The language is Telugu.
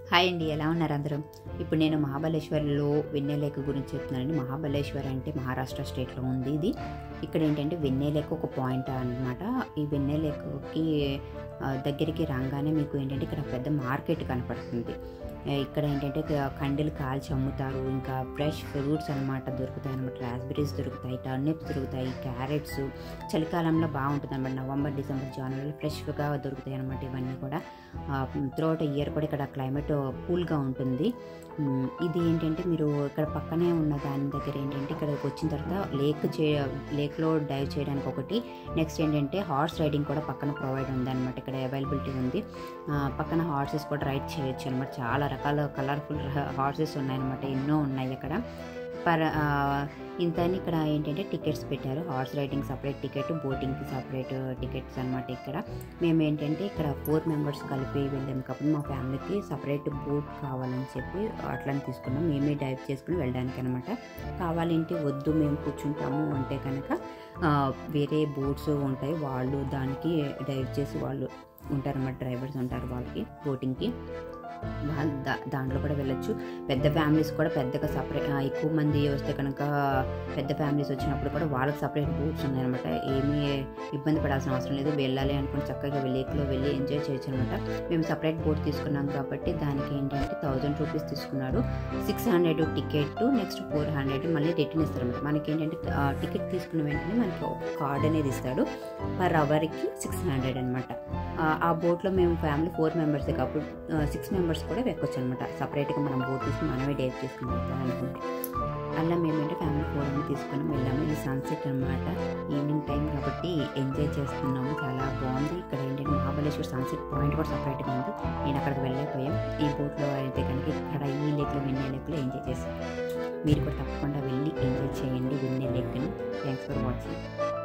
హాయ్ అండి ఎలా ఉన్నారు అందరం ఇప్పుడు నేను మహాబలేశ్వర్లో వెన్నెలేక గురించి చెప్తున్నానండి మహాబలేశ్వర్ అంటే మహారాష్ట్ర స్టేట్లో ఉంది ఇది ఇక్కడ ఏంటంటే వెన్నెలేక ఒక పాయింట్ అన్నమాట ఈ వెన్నెలేకకి ఆ, దగ్గరికి రాగానే మీకు ఏంటంటే ఇక్కడ పెద్ద మార్కెట్ కనపడుతుంది ఆ, ఇక్కడ ఏంటంటే క- కండలు కాల్చి అమ్ముతారు ఇంకా ఫ్రెష్ ఫ్రూట్స్ అనమాట దొరుకుతాయి అనమాట రాస్బెరీస్ దొరుకుతాయి టర్నిప్స్ దొరుకుతాయి క్యారెట్స్ చలికాలంలో బాగుంటుంది అనమాట నవంబర్ డిసెంబర్ జనవరిలో ఫ్రెష్గా దొరుకుతాయి అనమాట ఇవన్నీ కూడా త్రూఅవుట్ ఇయర్ కూడా ఇక్కడ క్లైమేట్ కూల్గా ఉంటుంది మ్, ఇది ఏంటంటే మీరు ఇక్కడ పక్కనే ఉన్న దాని దగ్గర ఏంటంటే ఇక్కడికి వచ్చిన తర్వాత లేక్ చే లేక్లో డైవ్ చేయడానికి ఒకటి నెక్స్ట్ ఏంటంటే హార్స్ రైడింగ్ కూడా పక్కన ప్రొవైడ్ ఉంది అనమాట ఇక్కడ అవైలబిలిటీ ఉంది ఆ, పక్కన హార్సెస్ కూడా రైడ్ చేయొచ్చు అనమాట చాలా రకాల కలర్ఫుల్ హార్సెస్ ఉన్నాయన్నమాట ఎన్నో ఉన్నాయి అక్కడ పర్ ఆ, ఇంత అని ఇక్కడ ఏంటంటే టికెట్స్ పెట్టారు హార్స్ రైడింగ్ సపరేట్ టికెట్ బోటింగ్కి సపరేట్ టికెట్స్ అనమాట ఇక్కడ మేము ఏంటంటే ఇక్కడ ఫోర్ మెంబర్స్ కలిపి వెళ్ళాము కాబట్టి మా ఫ్యామిలీకి సపరేట్ బోట్ కావాలని చెప్పి అట్లని తీసుకున్నాం మేమే డైవ్ చేసుకుని వెళ్ళడానికి అనమాట కావాలంటే వద్దు మేము కూర్చుంటాము అంటే కనుక ఆ, వేరే బోట్స్ ఉంటాయి వాళ్ళు దానికి డైవ్ చేసి వాళ్ళు ఉంటారన్నమాట డ్రైవర్స్ ఉంటారు వాళ్ళకి బోటింగ్కి వాళ్ళు దా దాంట్లో కూడా వెళ్ళొచ్చు పెద్ద ఫ్యామిలీస్ కూడా పెద్దగా సపరేట్ ఎక్కువ మంది వస్తే కనుక పెద్ద ఫ్యామిలీస్ వచ్చినప్పుడు కూడా వాళ్ళకి సపరేట్ బోట్స్ ఉన్నాయన్నమాట ఏమీ ఇబ్బంది పడాల్సిన అవసరం లేదు వెళ్ళాలి అనుకుని చక్కగా లేక్లో వెళ్ళి ఎంజాయ్ చేయొచ్చు అనమాట మేము సపరేట్ బోట్ తీసుకున్నాం కాబట్టి దానికి ఏంటంటే థౌజండ్ రూపీస్ తీసుకున్నారు six hundred ticket next four hundred మళ్ళీ రిటర్న్ ఇస్తారనమాట మనకి ఏంటంటే టికెట్ తీసుకున్న వెంటనే మనకి ఒక కార్డ్ అనేది ఇస్తాడు పర్ అవర్కి సిక్స్ హండ్రెడ్ అనమాట ఆ బోట్లో మేము ఫ్యామిలీ ఫోర్ మెంబర్సే కాబట్టి సిక్స్ మెంబర్స్ కూడా ఎక్కొచ్చు అనమాట సపరేట్గా మనం బోట్ తీసుకుని మనమే డేట్ చేసుకుని వెళ్తాం అనుకుంటే అలా మేమేంటే ఫ్యామిలీ ఫోర్ అని తీసుకొని వెళ్ళాము ఇది సన్సెట్ అనమాట ఈవినింగ్ టైం కాబట్టి ఎంజాయ్ చేస్తున్నాము చాలా బాగుంది ఇక్కడ ఏంటంటే మహాబలేశ్వర్ సన్సెట్ పాయింట్ కూడా సపరేట్గా ఉంది నేను అక్కడికి వెళ్ళకపోయాం ఈ బోట్లో అయితే కనుక ఇక్కడ ఈ లేక్లో విన్నే లేక్లో ఎంజాయ్ చేసాం మీరు కూడా తప్పకుండా వెళ్ళి ఎంజాయ్ చేయండి విన్నే లేక్ని థ్యాంక్స్ ఫర్ వాచింగ్